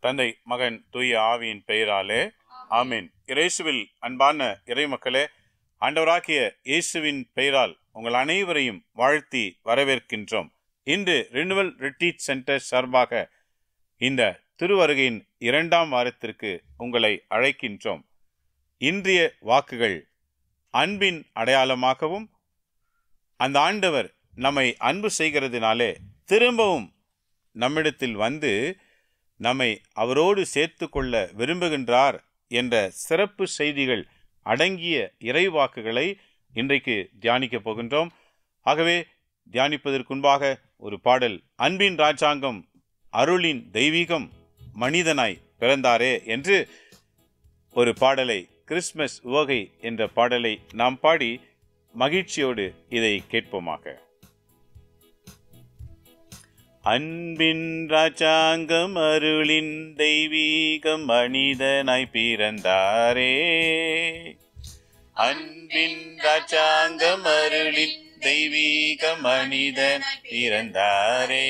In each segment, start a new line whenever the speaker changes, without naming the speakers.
தந்தை மகன் தூய ஆவியின் பெயராலே ஆமீன் இயேசுவில் அன்பான இறைமக்களே ஆண்டவராகிய இயேசுவின் பெயரால் உங்கள் அனைவரையும் வாழ்த்தி வரவேற்கின்றோம் இன்று ரினுவல் ரிட்ரீட் சென்டர் சார்பாக இந்த திருவருகையின் இரண்டாம் வாரத்திற்கு உங்களை அழைக்கின்றோம் இன்றைய வாக்குகள் அன்பின் அடையாளமாகவும் அந்த ஆண்டவர் நம்மை அன்பு செய்கிறதுனாலே திரும்பவும் நம்மிடத்தில் வந்து நம்மை அவரோடு சேர்த்து கொள்ள விரும்புகின்றார் என்ற சிறப்பு செய்திகள் அடங்கிய இறைவாக்குகளை இன்றைக்கு தியானிக்கப் போகின்றோம் ஆகவே தியானிப்பதற்குன்பாக ஒரு பாடல் அன்பின் ராஜாங்கம் அருளின் தெய்வீகம் மனிதனாய் பிறந்தாரே என்று ஒரு பாடலை கிறிஸ்மஸ் உவகை என்ற பாடலை நாம் பாடி மகிழ்ச்சியோடு இதை கேட்போமாக அன்பின் ராஜாங்கம் அருளின் தெய்வீகம் மனிதனாய் பிறந்தாரே அன்பின் ராஜாங்கம் அருளின் தெய்வீக மனிதன் பிறந்தாரே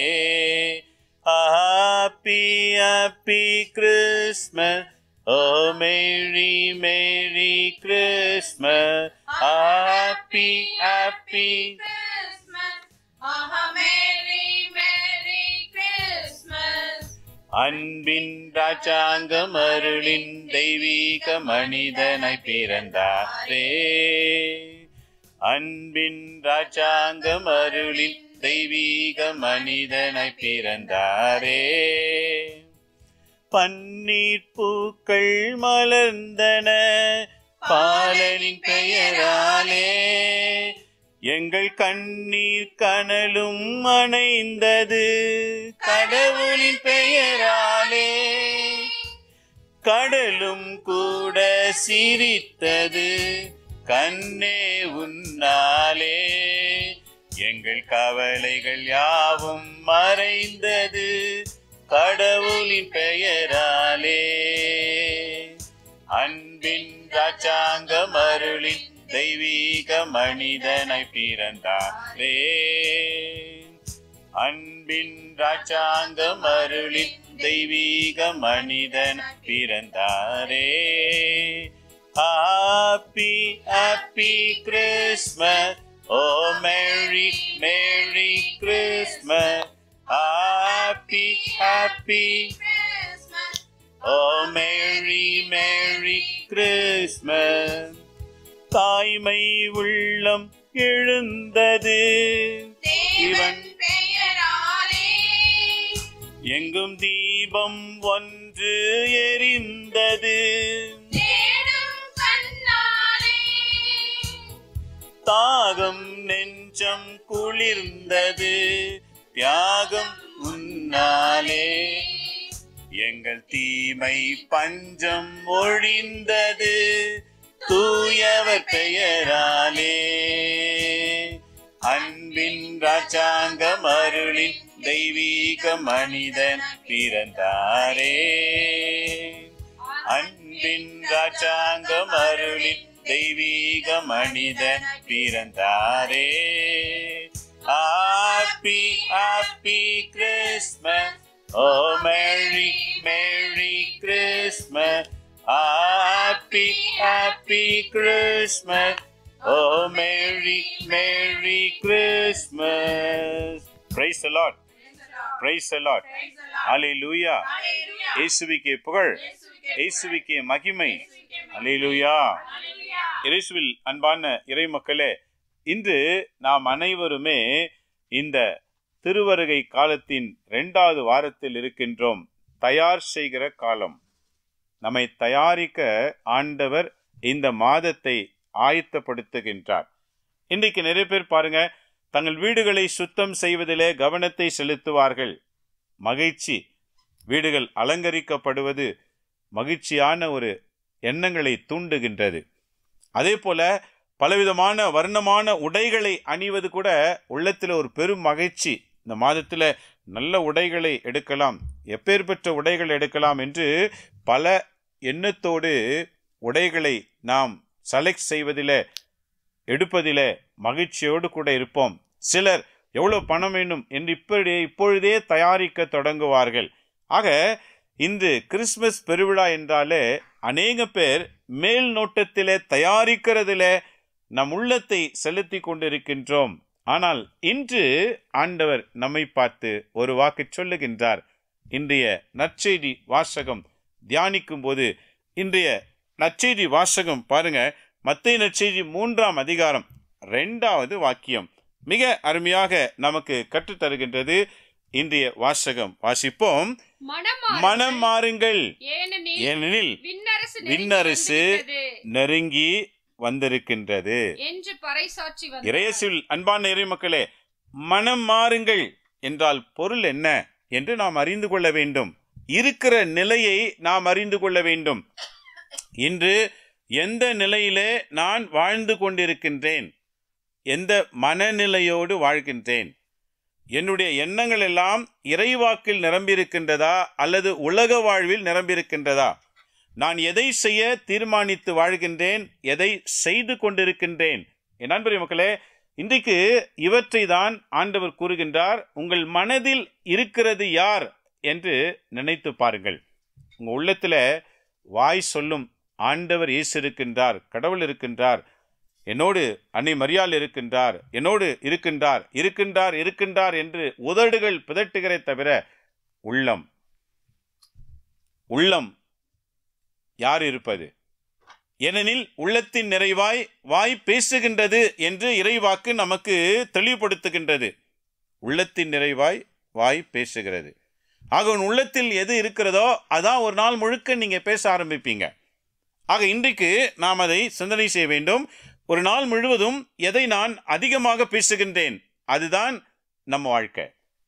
happy happy Christmas oh merry merry Christmas happy happy
Christmas. Oh, a Merry, Merry Christmas.
அன்பின் ராஜாங்கம் அருளின் தெய்வீக மனிதனாய் பிறந்தாரே அன்பின் ராஜாங்கம் அருளின் தெய்வீக மனிதனாய் பிறந்தாரே பன்னீர் பூக்கள் மலர்ந்தன பாலனின் பெயராலே எங்கள் கண்ணீர் கனலும் அணைந்தது கடவுளின் பெயராலே கடலும் கூட சிரித்தது கண்ணே உன்னாலே எங்கள் கவலைகள் யாவும் மறைந்தது கடவுளின் பெயராலே அன்பின் ராஜாங்கம் அருளின் தெய்வீக மனிதனாய் பிறந்தாரே அன்பின் ராஜாங்கம் அருளின் தெய்வீக மனிதன் பிறந்தாரே happy happy Christmas oh merry merry Christmas happy happy
Christmas.
Oh merry merry Christmas தாய்மை உள்ளம் எழுந்தது
தேவன் பெயராலே
எங்கும் தீபம் ஒன்று எரிந்தது
தேடும் கண்ணாலே
தாகம் நெஞ்சம் குளிர்ந்தது தியாகம் உன்னாலே எங்கள் தீமை பஞ்சம் ஒழிந்தது தூயவர் பெயராலே அன்பின் ராஜாங்கம் அருளின் தெய்வீக மனிதன் பிறந்தாரே அன்பின் ராஜாங்கம் அருளின் தெய்வீக மனிதன் பிறந்தாரே happy happy Christmas oh merry merry Christmas happy happy Christmas oh merry merry Christmas praise Lord praise Lord
Praise the Lord.
ஹalleluya
Hallelujah.
இயேசுவுக்கே புகழ்
இயேசுவுக்கே
இயேசுவுக்கே மகிமை
இயேசுவுக்கே மகிமை.
ஹalleluya
Hallelujah.
இயேசுவில் அன்பான இறைமக்களே இன்று நாம் அனைவருமே இந்த திருவருகை காலத்தின் இரண்டாவது வாரத்தில் இருக்கின்றோம் தயார் செய்கிற காலம் நம்மை தயாரிக்க ஆண்டவர் இந்த மாதத்தை ஆயத்தப்படுத்துகின்றார் இன்றைக்கு நிறைய பேர் பாருங்க தங்கள் வீடுகளை சுத்தம் செய்வதிலே கவனத்தை செலுத்துவார்கள் மகிழ்ச்சி வீடுகள் அலங்கரிக்கப்படுவது மகிழ்ச்சியான ஒரு எண்ணங்களை தூண்டுகின்றது அதே போல பலவிதமான வர்ணமான உடைகளை அணிவது கூட உள்ளத்தில் ஒரு பெரும் மகிழ்ச்சி இந்த மாதத்தில் நல்ல உடைகளை எடுக்கலாம் எப்பேற்பட்ட உடைகள் எடுக்கலாம் என்று பல எண்ணத்தோடு உடைகளை நாம் செலக்ட் செய்வதில் எடுப்பதில் மகிழ்ச்சியோடு கூட இருப்போம் சிலர் எவ்வளோ பணம் வேண்டும் என்று இப்படி இப்பொழுதே தயாரிக்க தொடங்குவார்கள் ஆக இன்று கிறிஸ்மஸ் பெருவிழா என்றாலே அநேக பேர் மேல் நோட்டத்திலே தயாரிக்கிறதிலே நம் உள்ளத்தை செலுத்தி கொண்டிருக்கின்றோம் ஆனால் இன்று ஆண்டவர் நம்மை பார்த்து ஒரு வாக்கு சொல்லுகின்றார் இன்றைய நற்செய்தி வாசகம் தியானிக்கும் போது இன்றைய நற்செய்தி வாசகம் பாருங்க மத்திய நற்செய்தி மூன்றாம் அதிகாரம் ரெண்டாவது வாக்கியம் மிக அருமையாக நமக்கு கற்றுத்தருகின்றது இன்றைய வாசகம் வாசிப்போம்
மனம்
மனம் மாறுங்கள்
ஏனெனில்
ஏனெனில்
விண்ணரசு நெருங்கி
விண்ணரசு
வந்துவிட்டது
நெருங்கி வந்திருக்கின்றது
என்று பறைசாற்றி வந்தார்
இறையேசுவில் அன்பான இறை மக்களே மனம் மாறுங்கள் என்றால் பொருள் என்ன என்று நாம் அறிந்து கொள்ள வேண்டும் இருக்கிற நிலையை நாம் அறிந்து கொள்ள வேண்டும் இன்று எந்த நிலையிலே நான் வாழ்ந்து கொண்டிருக்கின்றேன் எந்த மனநிலையோடு வாழ்கின்றேன் என்னுடைய எண்ணங்கள் எல்லாம் இறைவாக்கில் நிரம்பியிருக்கின்றதா அல்லது உலக வாழ்வில் நிரம்பியிருக்கின்றதா நான் எதை செய்ய தீர்மானித்து வாழ்கின்றேன் எதை செய்து கொண்டிருக்கின்றேன் என் நண்பரே மக்களே இன்றைக்கு இவற்றை தான் ஆண்டவர் கூறுகின்றார் உங்கள் மனதில் இருக்கிறது யார் என்று நினைத்து பாருங்கள் உங்கள் உள்ளத்தில் வாய் சொல்லும் ஆண்டவர் இயேசு இருக்கின்றார் கடவுள் இருக்கின்றார் என்னோடு அன்னை மரியாள் இருக்கின்றார் என்னோடு இருக்கின்றார் இருக்கின்றார் இருக்கின்றார் என்று உதடுகள் பிதட்டுகிறே தவிர உள்ளம் உள்ளம் யார் இருப்பது ஏனெனில் உள்ளத்தின் நிறைவாய் வாய் பேசுகின்றது என்று இறைவாக்கு நமக்கு தெளிவுபடுத்துகின்றது உள்ளத்தின் நிறைவாய் வாய் பேசுகிறது ஆக உன் உள்ளத்தில் எது இருக்கிறதோ அதான் ஒரு நாள் முழுக்க நீங்க பேச ஆரம்பிப்பீங்க ஆக இன்றைக்கு நாம் அதை சிந்தனை செய்ய வேண்டும் ஒரு நாள் முழுவதும் எதை நான் அதிகமாக பேசுகின்றேன் அதுதான் நம்ம வாழ்க்கை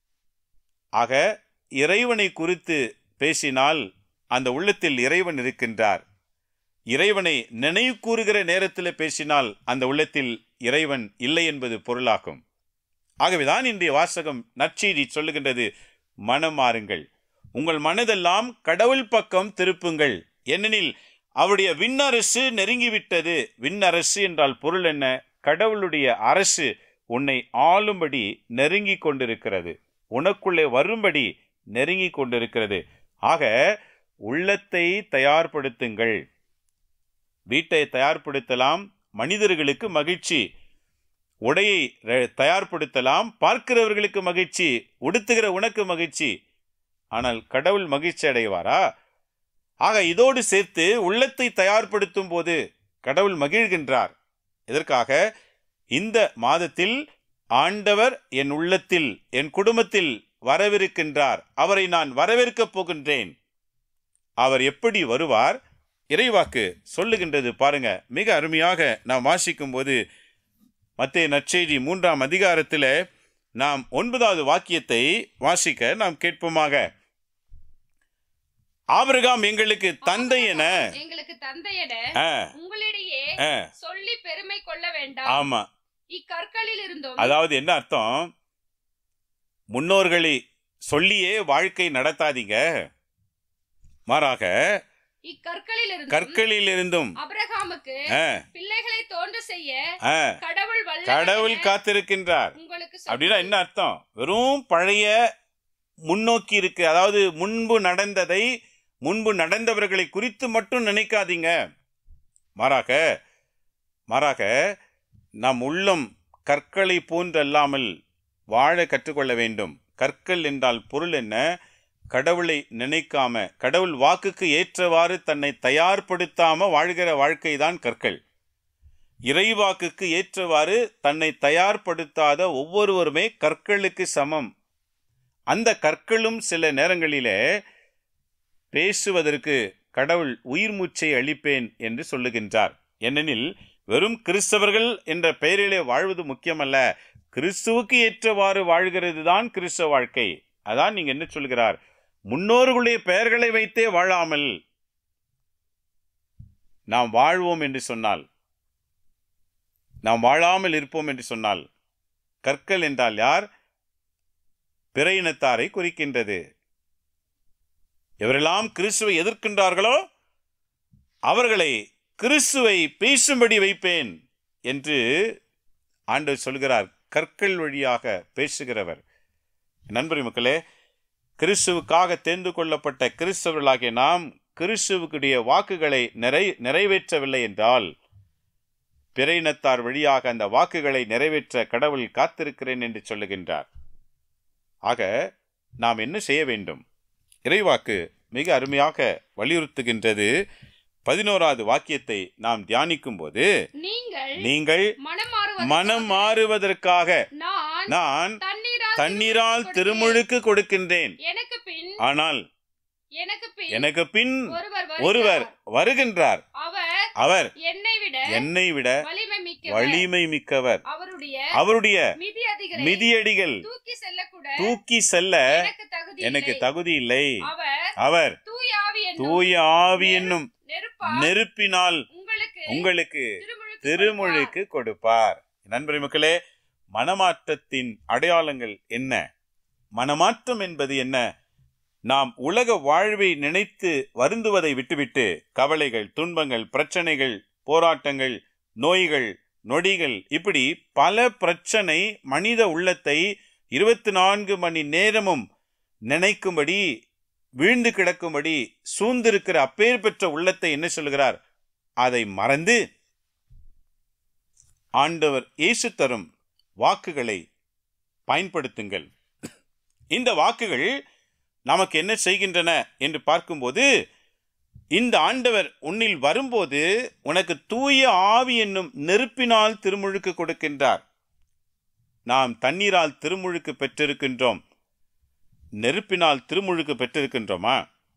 ஆக இறைவனை குறித்து பேசினால் அந்த உள்ளத்தில் இறைவன் இருக்கின்றார் இறைவனை நினைவு கூறுகிற நேரத்தில் பேசினால் அந்த உள்ளத்தில் இறைவன் இல்லை என்பது பொருளாகும் ஆகவேதான் இன்றைய வாசகம் நற்செய்தி சொல்லுகின்றது மனம் மாறுங்கள் உங்கள் மனதெல்லாம் கடவுள் பக்கம் திருப்புங்கள் ஏனெனில் அவருடைய விண்ணரசு நெருங்கிவிட்டது விண்ணரசு என்றால் பொருள் என்ன கடவுளுடைய அரசு உன்னை ஆளும்படி நெருங்கி கொண்டிருக்கிறது உனக்குள்ளே வரும்படி நெருங்கி கொண்டிருக்கிறது ஆக உள்ளத்தை தயார்படுத்துங்கள் வீட்டை தயார்படுத்தலாம் மனிதர்களுக்கு மகிழ்ச்சி உடையை ர- தயார்படுத்தலாம் பார்க்கிறவர்களுக்கு மகிழ்ச்சி உடுத்துகிற உனக்கு மகிழ்ச்சி ஆனால் கடவுள் மகிழ்ச்சி அடைவாரா ஆக இதோடு சேர்த்து உள்ளத்தை தயார்படுத்தும் போது கடவுள் மகிழ்கின்றார் எதற்காக இந்த மாதத்தில் ஆண்டவர் என் உள்ளத்தில் என் குடும்பத்தில் வரவிருக்கின்றார் அவரை நான் வரவேற்கப் போகின்றேன் அவர் எப்படி வருவார் இறைவாக்கு சொல்லுகின்றது பாருங்க மிக அருமையாக நாம் வாசிக்கும் போது மத்திய நற்செய்தி மூன்றாம் அதிகாரத்தில் நாம் ஒன்பதாவது வாக்கியத்தை வாசிக்க நாம் கேட்போமாக ஆபிரகாம் எங்களுக்கு தந்தை என
எங்களுக்கு தந்தை என
ஆ,
உங்களிடையே
ஆ,
சொல்லி பெருமை கொள்ள வேண்டாம்
ஆமா
இக்கற்களில் இருந்தும்
அதாவது என்ன அர்த்தம் முன்னோர்களை சொல்லியே வாழ்க்கை நடத்தாதீங்க மாறாக
இக்கற்களில் இருந்தும்
கற்களில் இருந்தும்
அபிரகாமுக்கு
ஆ,
பிள்ளைகளை தோன்ற செய்ய
ஆ,
கடவுள் வல்ல
கடவுள் காத்திருக்கின்றார்
உங்களுக்கு
அப்படின்னா
சொன்னார்.
என்ன அர்த்தம் வெறும் பழைய முன்னோக்கி இருக்கு அதாவது முன்பு நடந்ததை முன்பு நடந்தவர்களை குறித்து மட்டும் நினைக்காதீங்க மாறாக மாறாக நம் உள்ளம் கற்களை போன்றல்லாமல் வாழ கற்றுக்கொள்ள வேண்டும் கற்கள் என்றால் பொருள் என்ன கடவுளை நினைக்காம கடவுள் வாக்குக்கு ஏற்றவாறு தன்னை தயார்படுத்தாம வாழ்கிற வாழ்க்கை தான் கற்கள் இறைவாக்குக்கு ஏற்றவாறு தன்னை தயார்படுத்தாத ஒவ்வொருவருமே கற்களுக்கு சமம் அந்த கற்களும் சில நேரங்களிலே பேசுவதற்கு கடவுள் உயிர் மூச்சை அளிப்பேன் என்று சொல்லுகின்றார் ஏனெனில் வெறும் கிறிஸ்தவர்கள் என்ற பெயரிலே வாழ்வது முக்கியமல்ல கிறிஸ்துவுக்கு ஏற்றவாறு வாழ்கிறது தான் கிறிஸ்தவ வாழ்க்கை அதான் நீங்க என்ன சொல்கிறார் முன்னோர்களுடைய பெயர்களை வைத்தே வாழாமல் நாம் வாழ்வோம் என்று சொன்னால் நாம் வாழாமல் இருப்போம் என்று சொன்னால் கற்கள் என்றால் யார் பிற இனத்தாரை குறிக்கின்றது எவரெல்லாம் கிறிஸ்துவை எதிர்க்கின்றார்களோ அவர்களை கிறிஸ்துவை பேசும்படி வைப்பேன் என்று ஆண்டவர் சொல்கிறார் கற்கள் வழியாக பேசுகிறவர் நண்பரி மக்களே கிறிஸ்துவுக்காக தேர்ந்து கொள்ளப்பட்ட கிறிஸ்தவர்களாகிய நாம் கிறிஸ்துவுக்குடைய வாக்குகளை நிறை நிறைவேற்றவில்லை என்றால் பிற இனத்தார் வழியாக அந்த வாக்குகளை நிறைவேற்ற கடவுள் காத்திருக்கிறேன் என்று சொல்லுகின்றார் ஆக நாம் என்ன செய்ய வேண்டும் இறைவாக்கு மிக அருமையாக வலியுறுத்துகின்றது பதினோராவது வாக்கியத்தை நாம் தியானிக்கும் போது
நீங்கள்
நீங்கள்
மனம் மாறுவதற்காக
மனம் மாறுவதற்காக
நான்
நான்
தண்ணீரால்
தண்ணீரால்
திருமுழுக்கு
திருமுழுக்கு கொடுக்கின்றேன்
கொடுத்தேன். எனக்கு பின்
ஆனால்
எனக்கு பின்
எனக்கு பின்
ஒருவர்
ஒருவர்
வருகிறார்.
வருகின்றார்
அவர்
அவர்
என்னை விட
என்னை விட
வலிமை மிக்கவர்
வலிமை மிக்கவர்
அவருடைய
அவருடைய
மிதி அதிகளை
மிதியடிகள்
தூக்கி செல்லக்கூட
தூக்கி செல்ல
எனக்கு தகுதி
எனக்கு
இல்லை.
தகுதி இல்லை
அவர்
அவர்
தூய ஆவி என்னும்
தூய ஆவி என்னும்
நெருப்பால்
நெருப்பினால்
உங்களுக்கு
உங்களுக்கு
திருமுழுக்கு
திருமுழுக்கு கொடுப்பார் நண்பரை மக்களே மனமாற்றத்தின் அடையாளங்கள் என்ன மனமாற்றம் என்பது என்ன நாம் உலக வாழ்வை நினைத்து வருந்துவதை விட்டுவிட்டு கவலைகள் துன்பங்கள் பிரச்சனைகள் போராட்டங்கள் நோய்கள் நொடிகள் இப்படி பல பிரச்சனை மனித உள்ளத்தை இருபத்தி நான்கு மணி நேரமும் நினைக்கும்படி வீழ்ந்து கிடக்கும்படி சூழ்ந்திருக்கிற அப்பேர் பெற்ற உள்ளத்தை என்ன சொல்கிறார் அதை மறந்து ஆண்டவர் இயேசு தரும் வாக்குகளை பயன்படுத்துங்கள் இந்த வாக்குகள் நமக்கு என்ன செய்கின்றன என்று பார்க்கும்போது இந்த ஆண்டவர் உன்னில் வரும்போது உனக்கு தூய ஆவி என்னும் நெருப்பினால் திருமுழுக்கு கொடுக்கின்றார் நாம் தண்ணீரால் திருமுழுக்கு பெற்றிருக்கின்றோம் நெருப்பினால் திருமுழுக்கு பெற்றிருக்கின்றோமா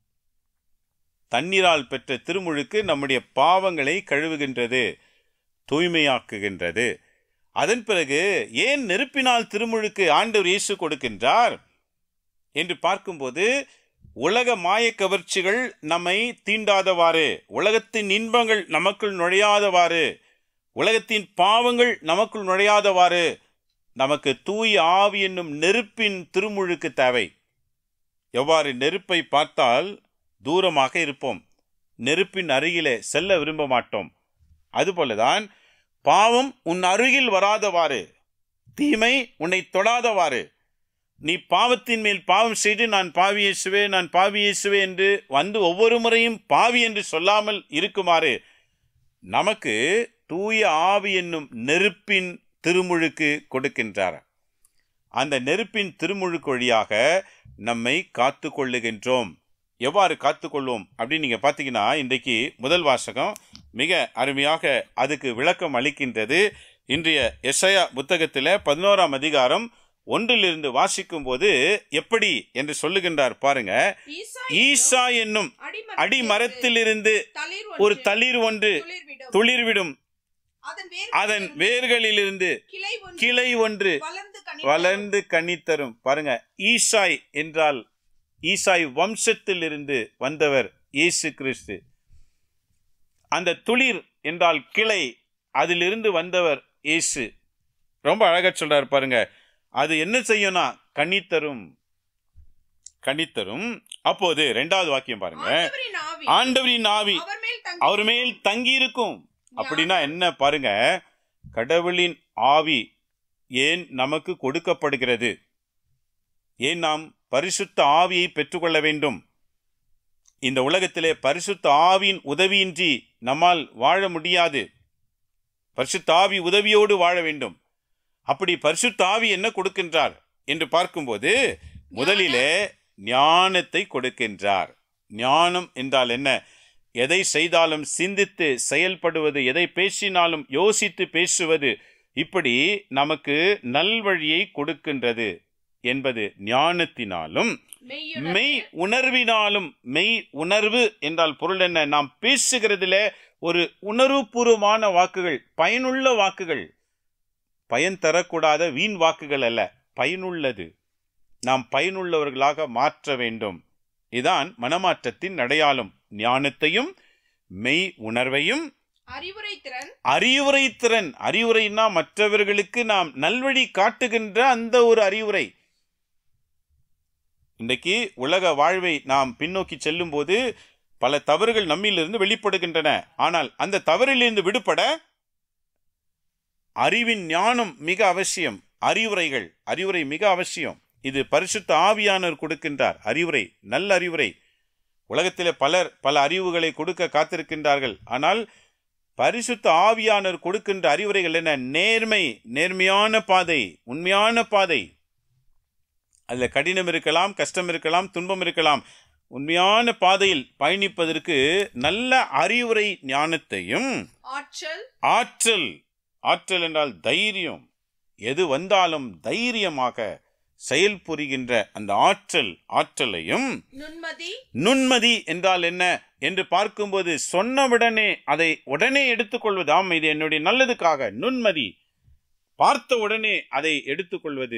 தண்ணீரால் பெற்ற திருமுழுக்கு நம்முடைய பாவங்களை கழுவுகின்றது தூய்மையாக்குகின்றது அதன் பிறகு ஏன் நெருப்பினால் திருமுழுக்கு ஆண்டவர் இயேசு கொடுக்கின்றார் என்று பார்க்கும்போது உலக மாய கவர்ச்சிகள் நம்மை தீண்டாதவாறு உலகத்தின் இன்பங்கள் நமக்குள் நுழையாதவாறு உலகத்தின் பாவங்கள் நமக்குள் நுழையாதவாறு நமக்கு தூய ஆவி என்னும் நெருப்பின் திருமுழுக்கு தேவை எவ்வாறு நெருப்பை பார்த்தால் தூரமாக இருப்போம் நெருப்பின் அருகிலே செல்ல விரும்ப மாட்டோம் அதுபோலதான் பாவம் உன் அருகில் வராதவாறு தீமை உன்னை தொடாதவாறு நீ பாவத்தின் மேல் பாவம் செய்து நான் பாவி இயேசுவே நான் பாவி இயேசுவே என்று வந்து ஒவ்வொரு முறையும் பாவி என்று சொல்லாமல் இருக்குமாறு நமக்கு தூய ஆவி என்னும் நெருப்பின் திருமுழுக்கு கொடுக்கின்றார் அந்த நெருப்பின் திருமுழுக்கு வழியாக நம்மை காத்து கொள்ளுகின்றோம் எவ்வாறு காத்துக்கொள்வோம் அப்படின்னு நீங்கள் பார்த்தீங்கன்னா இன்றைக்கு முதல் வாசகம் மிக அருமையாக அதுக்கு விளக்கம் அளிக்கின்றது இன்றைய எஸ்ஐயா புத்தகத்தில் பதினோராம் அதிகாரம் ஒன்றிலிருந்து வாசிக்கும் போது எப்படி என்று சொல்லுகின்றார் பாருங்க ஈசா என்னும் அடிமரத்திலிருந்து
தளிர்
ஒரு
ஒன்று
தளிர் ஒன்று
துளிர்விடும்.
துளிர்விடும்
அதன்
அதன்
வேர்களிலிருந்து
வேர்களிலிருந்து
கிளை ஒன்று
கிளை ஒன்று
வளர்ந்து கனி
வளர்ந்து கனி தரும் பாருங்க ஈசாய் என்றால் ஈசாய் வம்சத்திலிருந்து வந்தவர் இயேசு கிறிஸ்து அந்த துளிர் என்றால் கிளை அதிலிருந்து வந்தவர் இயேசு ரொம்ப அழகா சொல்றாரு பாருங்க அது என்ன செய்யும்னா கனி தரும் கனி தரும் அப்போது ரெண்டாவது வாக்கியம் பாருங்க
ஆண்டவரின் ஆவி
ஆண்டவரின் ஆவி
அவர் மேல் தங்கி
அவர் மேல் தங்கி இருக்கும் அப்படின்னா என்ன பாருங்க கடவுளின் ஆவி ஏன் நமக்கு கொடுக்கப்படுகிறது ஏன் நாம் பரிசுத்த ஆவியை பெற்றுக்கொள்ள வேண்டும் இந்த உலகத்திலே பரிசுத்த ஆவியின் உதவியின்றி நம்மால் வாழ முடியாது பரிசுத்த ஆவி உதவியோடு வாழ வேண்டும் அப்படி பரிசுத்த ஆவி என்ன கொடுக்கின்றார் என்று பார்க்கும்போது முதலிலே ஞானத்தை கொடுக்கின்றார் ஞானம் என்றால் என்ன எதை செய்தாலும் சிந்தித்து செயல்படுவது எதை பேசினாலும் யோசித்து பேசுவது இப்படி நமக்கு நல்வழியை கொடுக்கின்றது என்பது ஞானத்தினாலும்
மெய்யுணர்வு,
மெய் உணர்வினாலும் மெய் உணர்வு என்றால் பொருள் என்ன நாம் பேசுகிறதுல ஒரு உணர்வுபூர்வமான வாக்குகள் பயனுள்ள வாக்குகள் பயன் தரக்கூடாத வீண் வாக்குகள் அல்ல பயனுள்ளது நாம் பயனுள்ளவர்களாக மாற்ற வேண்டும் இதான் மனமாற்றத்தின் அடையாளம் ஞானத்தையும் மெய் உணர்வையும்
அறிவுரை திறன்
அறிவுரை திறன் அறிவுரைனா மற்றவர்களுக்கு நாம் நல்வழி காட்டுகின்ற அந்த ஒரு அறிவுரை இன்றைக்கு உலக வாழ்வை நாம் பின்னோக்கி செல்லும்போது பல தவறுகள் நம்மிலிருந்து வெளிப்படுகின்றன ஆனால் அந்த தவறிலிருந்து விடுபட அறிவின் ஞானம் மிக அவசியம் அறிவுரைகள் அறிவுரை மிக அவசியம் இது பரிசுத்த ஆவியானவர் கொடுக்கின்றார் அறிவுரை நல்ல அறிவுரை உலகத்திலே பலர் பல அறிவுகளை கொடுக்க காத்திருக்கின்றார்கள் ஆனால் பரிசுத்த ஆவியானவர் கொடுக்கின்ற அறிவுரைகள் என்ன நேர்மை நேர்மையான பாதை உண்மையான பாதை அதில் கடினம் இருக்கலாம் கஷ்டம் இருக்கலாம் துன்பம் இருக்கலாம் உண்மையான பாதையில் பயணிப்பதற்கு நல்ல அறிவுரை ஞானத்தையும்
ஆற்றல்
ஆற்றல் ஆற்றல் என்றால் தைரியம் எது வந்தாலும் தைரியமாக செயல்புரிகின்ற அந்த ஆற்றல் ஆற்றலையும்
நுண்மதி
நுண்மதி என்றால் என்ன என்று பார்க்கும்போது சொன்னவுடனே அதை உடனே எடுத்துக்கொள்வது ஆம் இது என்னுடைய நல்லதுக்காக நுண்மதி பார்த்த உடனே அதை எடுத்துக்கொள்வது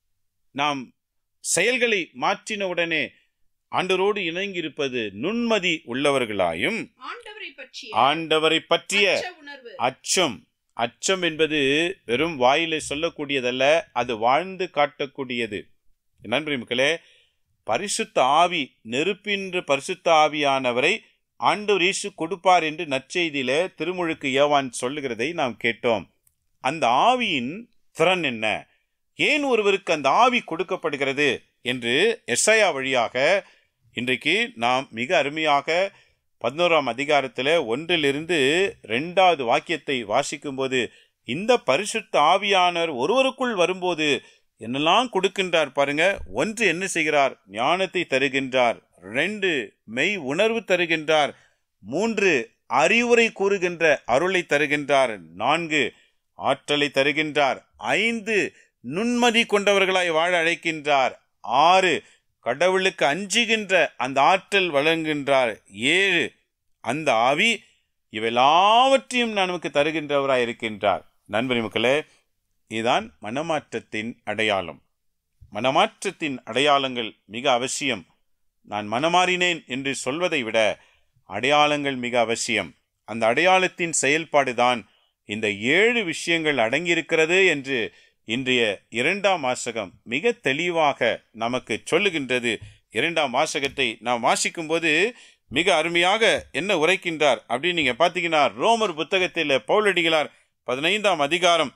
நாம் செயல்களை மாற்றின உடனே ஆண்டவரோடு இணங்கியிருப்பது நுண்மதி உள்ளவர்களாயும்
ஆண்டவரை பற்றிய
ஆண்டவரை பற்றிய
அச்ச உணர்வு
அச்சம் அச்சம் என்பது வெறும் வாயிலே சொல்லக்கூடியதல்ல அது வாழ்ந்து காட்டக்கூடியது நன்றி மக்களே பரிசுத்த ஆவி நெருப்பின்று பரிசுத்த ஆவியானவரை ஆண்டவர் இயேசு கொடுப்பார் என்று நற்செய்தியிலே திருமுழுக்கு யோவான் சொல்லுகிறதை நாம் கேட்டோம் அந்த ஆவியின் திறன் என்ன ஏன் ஒருவருக்கு அந்த ஆவி கொடுக்கப்படுகிறது என்று எஸ்ஐயா வழியாக இன்றைக்கு நாம் மிக அருமையாக பதினோராம் அதிகாரத்தில் ஒன்றிலிருந்து ரெண்டாவது வாக்கியத்தை வாசிக்கும்போது இந்த பரிசுத்த ஆவியானவர் ஒருவருக்குள் வரும்போது என்னெல்லாம் கொடுக்கின்றார் பாருங்க ஒன்று என்ன செய்கிறார் ஞானத்தை தருகின்றார் ரெண்டு மெய் உணர்வு தருகின்றார் மூன்று அறிவுரை கூறுகின்ற அருளை தருகின்றார் நான்கு ஆற்றலை தருகின்றார் ஐந்து நுண்மதி கொண்டவர்களாய் வாழ அழைக்கின்றார் ஆறு கடவுளுக்கு அஞ்சுகின்ற அந்த ஆற்றல் வழங்குகின்றார் ஏழு அந்த ஆவி இவெல்லாவற்றையும் நமக்கு தருகின்றவராய் இருக்கின்றார் நண்பரி மக்களே இதுதான் மனமாற்றத்தின் அடையாளம் மனமாற்றத்தின் அடையாளங்கள் மிக அவசியம் நான் மனமாறினேன் என்று சொல்வதை விட அடையாளங்கள் மிக அவசியம் அந்த அடையாளத்தின் செயல்பாடுதான் இந்த ஏழு விஷயங்கள் அடங்கியிருக்கிறது என்று இன்றைய இரண்டாம் வாசகம் மிக தெளிவாக நமக்கு சொல்லுகின்றது இரண்டாம் வாசகத்தை நாம் வாசிக்கும்போது மிக அருமையாக என்ன உரைக்கின்றார் அப்படின்னு நீங்க பார்த்தீங்கன்னா ரோமர் புத்தகத்தில் பவுலடிகளார் பதினைந்தாம் அதிகாரம்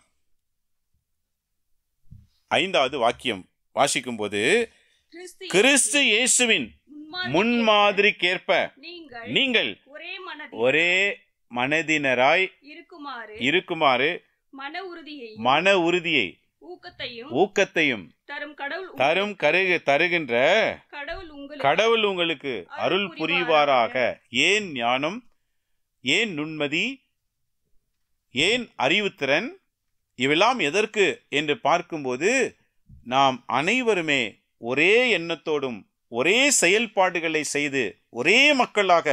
ஐந்தாவது வாக்கியம் வாசிக்கும்போது
கிறிஸ்து
கிறிஸ்து இயேசுவின்
முன்மாதிரிக்கேற்ப
முன்மாதிரிக்கேற்ப
நீங்கள்
நீங்கள்
ஒரே மனதில்
ஒரே மனதினராய்
இருக்குமாறு
இருக்குமாறு
மன உறுதியையும்
மன உறுதியை
ஊக்கத்தையும்
ஊக்கத்தையும்
தரும் கடவுள் உங்கள்-
தரும் கருகு தருகின்ற
கடவுள் உங்களுக்கு
கடவுள் உங்களுக்கு அருள் புரிவாராக ஏன் ஞானம் ஏன் நுண்மதி ஏன் அறிவுத்திறன் இவெல்லாம் எதற்கு என்று பார்க்கும்போது நாம் அனைவருமே ஒரே எண்ணத்தோடும் ஒரே செயல்பாடுகளை செய்து ஒரே மக்களாக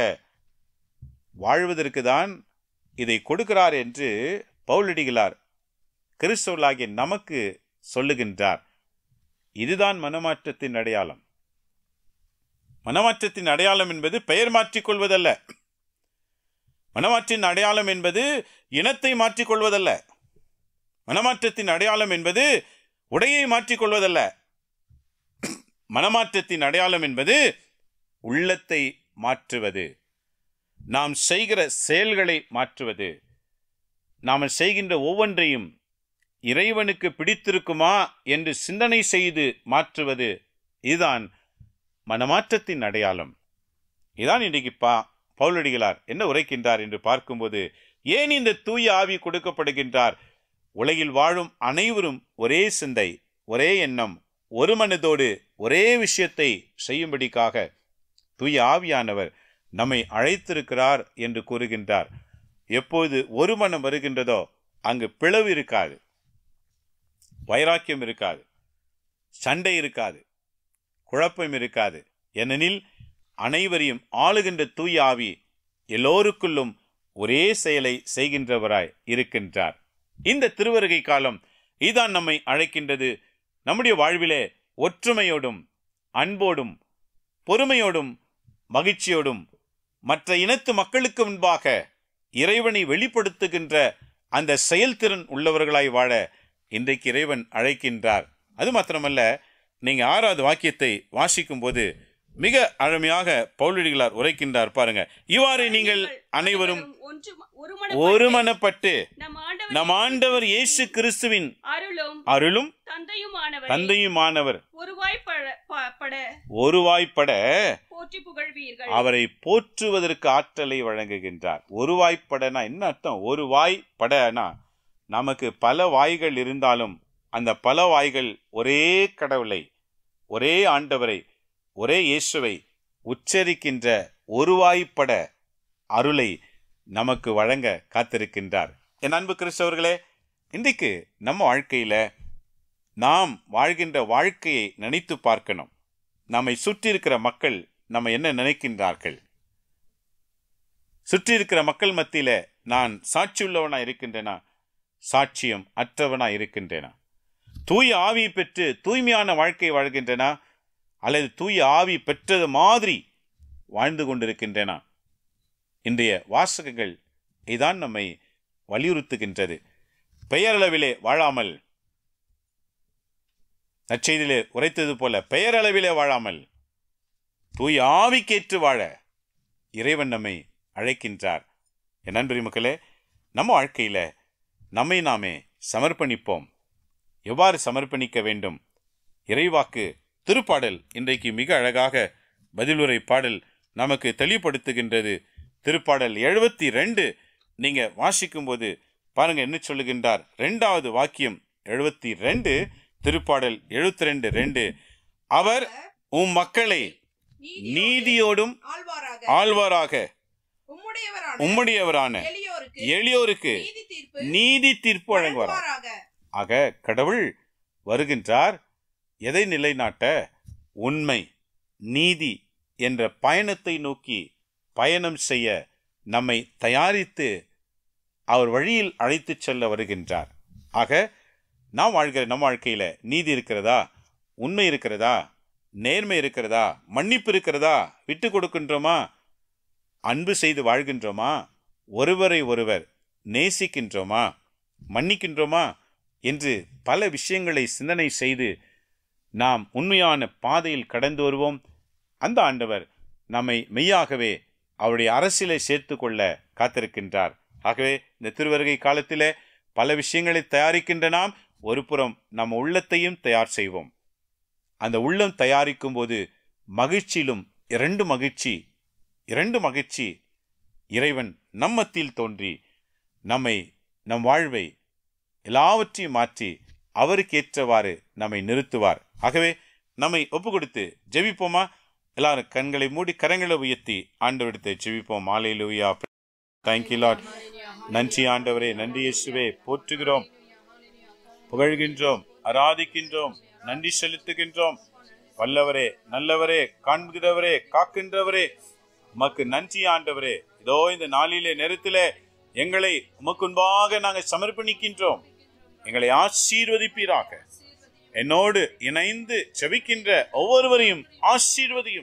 வாழ்வதற்கு தான் இதை கொடுக்கிறார் என்று பவுலடிகளார் கிறிஸ்தவர்களாகிய நமக்கு சொல்லுகின்றார் இதுதான் மனமாற்றத்தின் அடையாளம் மனமாற்றத்தின் அடையாளம் என்பது பெயர் மாற்றிக் கொள்வதல்ல மனமாற்றின் அடையாளம் என்பது இனத்தை மாற்றிக் கொள்வதல்ல மனமாற்றத்தின் அடையாளம் என்பது உடையை மாற்றிக் கொள்வதல்ல மனமாற்றத்தின் அடையாளம் என்பது உள்ளத்தை மாற்றுவது நாம் செய்கிற செயல்களை மாற்றுவது நாம் செய்கின்ற ஒவ்வொன்றையும் இறைவனுக்கு பிடித்திருக்குமா என்று சிந்தனை செய்து மாற்றுவது இதுதான் மனமாற்றத்தின் அடையாளம் இதான் இன்றைக்கு பா பவுலடிகளார் என்ன உரைக்கின்றார் என்று பார்க்கும்போது ஏன் இந்த தூய ஆவி கொடுக்கப்படுகின்றார் உலகில் வாழும் அனைவரும் ஒரே சிந்தை ஒரே எண்ணம் ஒரு மனதோடு ஒரே விஷயத்தை செய்யும்படிக்காக தூய ஆவியானவர் நம்மை அழைத்திருக்கிறார் என்று கூறுகின்றார் எப்போது ஒரு மனம் வருகின்றதோ அங்கு பிளவு இருக்காது வைராக்கியம் இருக்காது சண்டை இருக்காது குழப்பம் இருக்காது ஏனெனில் அனைவரையும் ஆளுகின்ற தூய ஆவி எல்லோருக்குள்ளும் ஒரே செயலை செய்கின்றவராய் இருக்கின்றார் இந்த திருவருகை காலம் இதான் நம்மை அழைக்கின்றது நம்முடைய வாழ்விலே ஒற்றுமையோடும் அன்போடும் பொறுமையோடும் மகிழ்ச்சியோடும் மற்ற இனத்து மக்களுக்கு முன்பாக இறைவனை வெளிப்படுத்துகின்ற அந்த செயல்திறன் உள்ளவர்களாய் வாழ இன்றைக்கு இறைவன் அழைக்கின்றார் அது மாத்திரமல்ல நீங்க ஆறாவது வாக்கியத்தை வாசிக்கும் போது மிக அருமையாக பவுலடிகளார் உரைக்கின்றார் பாருங்க இவ்வாறு நீங்கள் அனைவரும்
ஒன்று ஒரு
ஒருமனப்பட்டு
நம் ஆண்டவர்
நம் ஆண்டவர் இயேசு கிறிஸ்துவின்
அருளும்
அருளும்
தந்தையுமானவர்
தந்தையுமானவர்
ஒருவாய்
ஒருவாய்ப்பட
போற்றி புகழ்வீர்கள்
அவரை போற்றுவதற்கு ஆற்றலை வழங்குகின்றார் ஒரு வாய்ப்படனா என்ன அர்த்தம் ஒரு வாய் படனா நமக்கு பல வாய்கள் இருந்தாலும் அந்த பல வாய்கள் ஒரே கடவுளை ஒரே ஆண்டவரை ஒரே இயேசுவை உச்சரிக்கின்ற ஒரு வாய்ப்பட அருளை நமக்கு வழங்க காத்திருக்கின்றார் என் அன்பு கிறிஸ்தவர்களே இன்றைக்கு நம்ம வாழ்க்கையில நாம் வாழ்கின்ற வாழ்க்கையை நினைத்து பார்க்கணும் நம்மை சுற்றி இருக்கிற மக்கள் நம்ம என்ன நினைக்கின்றார்கள் சுற்றி இருக்கிற மக்கள் மத்தியில நான் சாட்சியுள்ளவனா இருக்கின்றேனா சாட்சியம் அற்றவனா இருக்கின்றேனா தூய ஆவி பெற்று தூய்மையான வாழ்க்கை வாழ்கின்றேனா அல்லது தூய ஆவி பெற்றது மாதிரி வாழ்ந்து கொண்டிருக்கின்றேனா இன்றைய வாசகங்கள் இதான் நம்மை வலியுறுத்துகின்றது பெயரளவிலே வாழாமல் நற்செய்தியிலே உரைத்தது போல பெயரளவிலே வாழாமல் தூய ஆவிக்கேற்று வாழ இறைவன் நம்மை அழைக்கின்றார் என் நண்பரி மக்களே நம்ம வாழ்க்கையில நம்மை நாமே சமர்ப்பணிப்போம் எவ்வாறு சமர்ப்பணிக்க வேண்டும் இறைவாக்கு திருப்பாடல் இன்றைக்கு மிக அழகாக பதிலுரை பாடல் நமக்கு தெளிவுபடுத்துகின்றது திருப்பாடல் எழுபத்தி ரெண்டு நீங்க வாசிக்கும்போது பாருங்க என்ன சொல்லுகின்றார் ரெண்டாவது வாக்கியம் எழுபத்தி ரெண்டு திருப்பாடல் எழுபத்தி ரெண்டு ரெண்டு அவர் உம் மக்களை நீதியோடும்
ஆழ்வாராக
ஆழ்வாராக
உம்முடையவரான
உம்முடையவரான
எளியோருக்கு
எளியோருக்கு
நீதி தீர்ப்பு
நீதி தீர்ப்பு வழங்குவார்
வழங்குவாராக
ஆக கடவுள் வருகின்றார் எதை நிலைநாட்ட உண்மை நீதி என்ற பயணத்தை நோக்கி பயணம் செய்ய நம்மை தயாரித்து அவர் வழியில் அழைத்துச் செல்ல வருகின்றார் ஆக நாம் வாழ்கிற நம் வாழ்க்கையில நீதி இருக்கிறதா உண்மை இருக்கிறதா நேர்மை இருக்கிறதா மன்னிப்பு இருக்கிறதா விட்டு கொடுக்கின்றோமா அன்பு செய்து வாழ்கின்றோமா ஒருவரை ஒருவர் நேசிக்கின்றோமா மன்னிக்கின்றோமா என்று பல விஷயங்களை சிந்தனை செய்து நாம் உண்மையான பாதையில் கடந்து வருவோம் அந்த ஆண்டவர் நம்மை மெய்யாகவே அவருடைய அரசியலை சேர்த்து கொள்ள காத்திருக்கின்றார் ஆகவே இந்த திருவருகை காலத்திலே பல விஷயங்களை தயாரிக்கின்ற நாம் ஒரு புறம் நம்ம உள்ளத்தையும் தயார் செய்வோம் அந்த உள்ளம் தயாரிக்கும் போது மகிழ்ச்சியிலும் இரண்டு மகிழ்ச்சி இரண்டு மகிழ்ச்சி இறைவன் நம்மத்தில் தோன்றி நம்மை நம் வாழ்வை எல்லாவற்றையும் மாற்றி அவருக்கு ஏற்றவாறு நம்மை நிறுத்துவார் ஆகவே நம்மை ஒப்பு கொடுத்து ஜெபிப்போமா எல்லாரும் கண்களை மூடி கரங்களை உயர்த்தி ஆண்டவரிடத்தை ஜெபிப்போம் மாலையிலூயா தேங்க்யூ லாட் நன்றி ஆண்டவரே நன்றி இயேசுவே போற்றுகிறோம் புகழ்கின்றோம் ஆராதிக்கின்றோம் நன்றி செலுத்துகின்றோம் வல்லவரே நல்லவரே காண்கிறவரே காக்கின்றவரே உமக்கு நன்றி ஆண்டவரே இதோ இந்த நாளிலே நேரத்திலே எங்களை உமக்குன்பாக நாங்கள் சமர்ப்பணிக்கின்றோம் எங்களை ஆசீர்வதிப்பீராக என்னோடு இணைந்து செபிக்கின்ற ஒவ்வொருவரையும் ஆசீர்வதியும்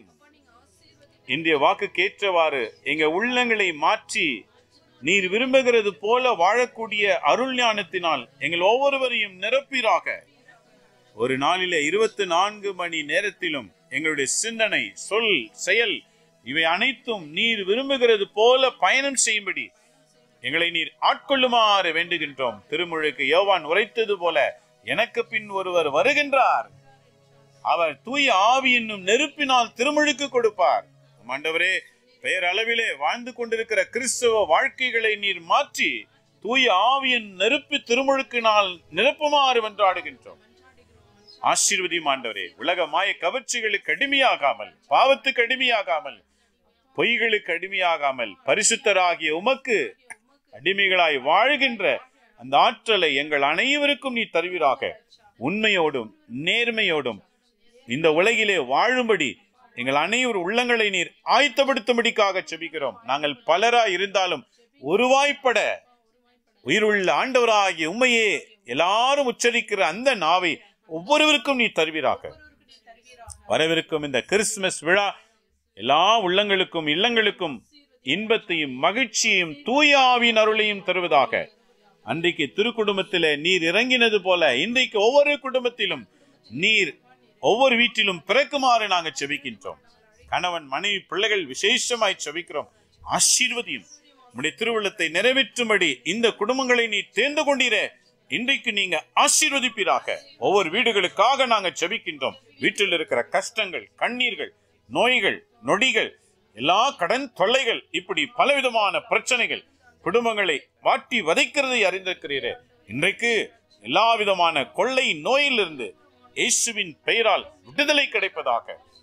இன்றைய வாக்கு கேற்றவாறு எங்க உள்ளங்களை மாற்றி நீர் விரும்புகிறது போல வாழக்கூடிய அருள் ஞானத்தினால் எங்கள் ஒவ்வொருவரையும் நிரப்பீராக ஒரு நாளிலே இருபத்தி நான்கு மணி நேரத்திலும் எங்களுடைய சிந்தனை சொல் செயல் இவை அனைத்தும் நீர் விரும்புகிறது போல பயணம் செய்யும்படி எங்களை நீர் ஆட்கொள்ளுமாறு வேண்டுகின்றோம் திருமுழுக்கு யோவான் உரைத்தது போல எனக்கு பின் ஒருவர் வருகின்றார் அவர் தூய ஆவி என்னும் நெருப்பினால் திருமுழுக்கு கொடுப்பார் ஆண்டவரே பெயர் அளவிலே வாழ்ந்து கொண்டிருக்கிற கிறிஸ்தவ வாழ்க்கைகளை நீர் மாற்றி தூய ஆவியின் நெருப்பு திருமுழுக்கினால் நிரப்புமாறு வென்றாடுகின்றோம் ஆசீர்வதியும் ஆண்டவரே உலக மாய கவர்ச்சிகளுக்கு அடிமையாகாமல் பாவத்துக்கு அடிமையாகாமல் பொய்களுக்கு அடிமையாகாமல் பரிசுத்தராகிய உமக்கு அடிமைகளாய் வாழ்கின்ற அந்த ஆற்றலை எங்கள் அனைவருக்கும் நீ தருவீராக உண்மையோடும் நேர்மையோடும் இந்த உலகிலே வாழும்படி எங்கள் அனைவர் உள்ளங்களை நீர் ஆயத்தப்படுத்தும்படிக்காக செபிக்கிறோம் நாங்கள் பலராய் இருந்தாலும் ஒருவாய்ப்பட உயிருள்ள ஆண்டவராகிய உண்மையே எல்லாரும் உச்சரிக்கிற அந்த நாவை ஒவ்வொருவருக்கும் நீ தருவீராக வரவிருக்கும் இந்த கிறிஸ்துமஸ் விழா எல்லா உள்ளங்களுக்கும் இல்லங்களுக்கும் இன்பத்தையும் மகிழ்ச்சியையும் தூய ஆவியின் அருளையும் தருவதாக அன்றைக்கு திருக்குடும்பத்திலே நீர் இறங்கினது போல இன்றைக்கு ஒவ்வொரு குடும்பத்திலும் நீர் ஒவ்வொரு வீட்டிலும் பிறக்குமாறு நாங்கள் செபிக்கின்றோம் கணவன் மனைவி பிள்ளைகள் விசேஷமாய் செபிக்கிறோம் ஆசீர்வதியும் உடைய திருவுள்ளத்தை நிறைவேற்றும்படி இந்த குடும்பங்களை நீ தேர்ந்து கொண்டீரே இன்றைக்கு நீங்க ஆசீர்வதிப்பீராக ஒவ்வொரு வீடுகளுக்காக நாங்க ஜெபிக்கின்றோம் வீட்டில் இருக்கிற கஷ்டங்கள் கண்ணீர்கள் நோய்கள் நொடிகள் எல்லா கடன் தொல்லைகள் இப்படி பலவிதமான பிரச்சனைகள் குடும்பங்களை வாட்டி வதைக்கிறதை அறிந்திருக்கிறீரே இன்றைக்கு எல்லா விதமான கொள்ளை நோயிலிருந்து இயேசுவின் பெயரால் விடுதலை கிடைப்பதாக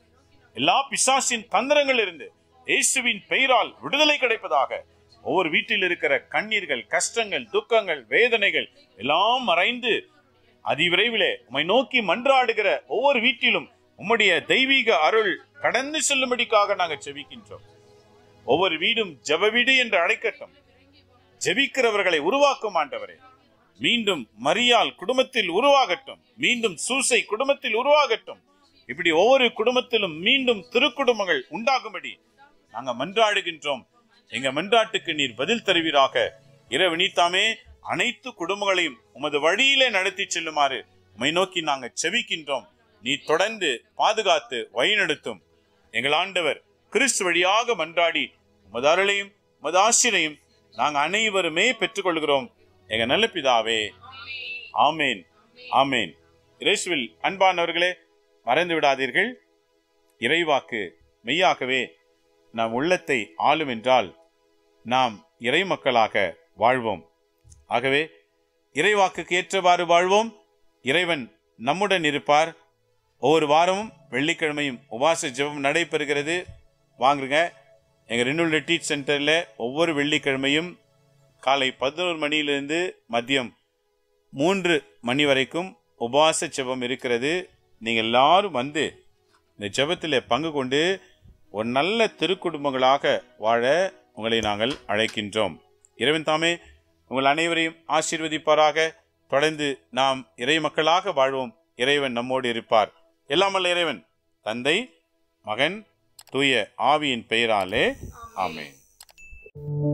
எல்லா பிசாசின் தந்திரங்கள் இருந்து இயேசுவின் பெயரால் விடுதலை கிடைப்பதாக ஒவ்வொரு வீட்டில் இருக்கிற கண்ணீர்கள் கஷ்டங்கள் துக்கங்கள் வேதனைகள் எல்லாம் மறைந்து அதிவிரைவிலே உம்மை நோக்கி மன்றாடுகிற ஒவ்வொரு வீட்டிலும் உம்முடைய தெய்வீக அருள் கடந்து செல்லும்படிக்காக நாங்கள் ஜெபிக்கின்றோம் ஒவ்வொரு வீடும் ஜெப வீடு என்று அழைக்கட்டும் ஜெபிக்கிறவர்களை உருவாக்கும் ஆண்டவரே மீண்டும் மரியாள் குடும்பத்தில் உருவாகட்டும் மீண்டும் சூசை குடும்பத்தில் உருவாகட்டும் இப்படி ஒவ்வொரு குடும்பத்திலும் மீண்டும் திருக்குடும்பங்கள் உண்டாகும்படி நாங்க மன்றாடுகின்றோம் எங்க மன்றாட்டுக்கு நீர் பதில் தருவீராக இரவு நீத்தாமே அனைத்து குடும்பங்களையும் உமது வழியிலே நடத்தி செல்லுமாறு உமை நோக்கி நாங்க செவிக்கின்றோம் நீ தொடர்ந்து பாதுகாத்து வழிநடத்தும் எங்கள் ஆண்டவர் கிறிஸ்து வழியாக மன்றாடி உமது அருளையும் உமது ஆசிரையும் நாங்க அனைவருமே பெற்றுக்கொள்கிறோம் எங்க நல்ல பிதாவே ஆமேன் ஆமேன் இயேசுவில் அன்பானவர்களே மறந்து விடாதீர்கள் இறைவாக்கு மெய்யாகவே நம் உள்ளத்தை ஆளும் என்றால் நாம் இறை மக்களாக வாழ்வோம் ஆகவே இறைவாக்குக்கு ஏற்றவாறு வாழ்வோம் இறைவன் நம்முடன் இருப்பார் ஒவ்வொரு வாரமும் வெள்ளிக்கிழமையும் உபாச ஜெபம் நடைபெறுகிறது வாங்குங்க எங்கள் ரினுவல் ரிட்ரீட் சென்டரில் ஒவ்வொரு வெள்ளிக்கிழமையும் காலை பதினோரு மணியிலிருந்து மதியம் மூன்று மணி வரைக்கும் உபவாச ஜெபம் இருக்கிறது நீங்கள் எல்லாரும் வந்து இந்த ஜெபத்தில் பங்கு கொண்டு ஒரு நல்ல திருக்குடும்பங்களாக வாழ உங்களை நாங்கள் அழைக்கின்றோம் இறைவன் தாமே உங்கள் அனைவரையும் ஆசீர்வதிப்பாராக தொடர்ந்து நாம் இறை மக்களாக வாழ்வோம் இறைவன் நம்மோடு இருப்பார் எல்லாமல்ல இறைவன் தந்தை மகன் தூய ஆவியின் பெயராலே ஆமென்